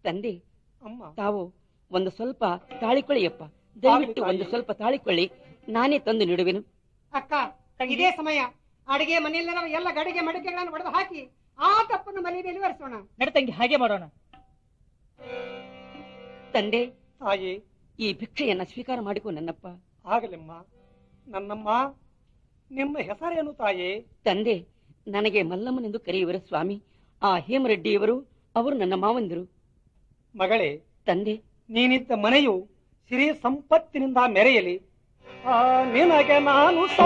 ತಂದೆ ಅಮ್ಮ ತಾವು ಒಂದು ಸ್ವಲ್ಪ ತಾಳಿಕೊಳ್ಳಿಯಪ್ಪ ದಯವಿಟ್ಟು ತಾಯಿ. ಒಂದು ಸ್ವಲ್ಪ ತಾಳಿಕೊಳ್ಳಿ ನಾನೇ ತಂದು ನೀಡುವೆನು ಅಕ್ಕ ಇದೇ ಸಮಯ ಅಡಿಗೆ ಮನೆಯಲ್ಲಿರುವ ಎಲ್ಲ ಗಡಿಗೆ ಮಡಿಕೆಗಳನ್ನು ಒಡೆದು ಹಾಕಿ ಆ ತಪ್ಪನ್ನು ಮನೆ ಮೇಲೆ ಒರೆಸೋಣ ನಡೆ ತಂಗಿ ಹಾಗೆ ಮಾಡೋಣ ತಂದೆ ತಾಯಿ ಈ ಭಿಕ್ಷೆಯನ್ನ ಸ್ವೀಕಾರ ಮಾಡಿಕೊ ನನ್ನಪ್ಪ ಆಗಲೆಮ್ಮ ನನ್ನಮ್ಮ ನಿಮ್ಮ ಹೆಸರೇನು ತಾಯಿ ತಂದೆ ನನಗೆ ಮಲ್ಲಮ್ಮನೆಂದು ಕರೆಯುವರು ಸ್ವಾಮಿ ಆ ಹೇಮರೆಡ್ಡಿಯವರು ಅವರು ನನ್ನ ಮಾವಂದಿರು ಮಗಳೇ ತಂದೆ ನೀನಿದ್ದ ಮನೆಯು ಸಿರಿ ಸಂಪತ್ತಿನಿಂದ ಮೆರೆಯಲಿ ಆ ನಿನಗೆ ನಾನು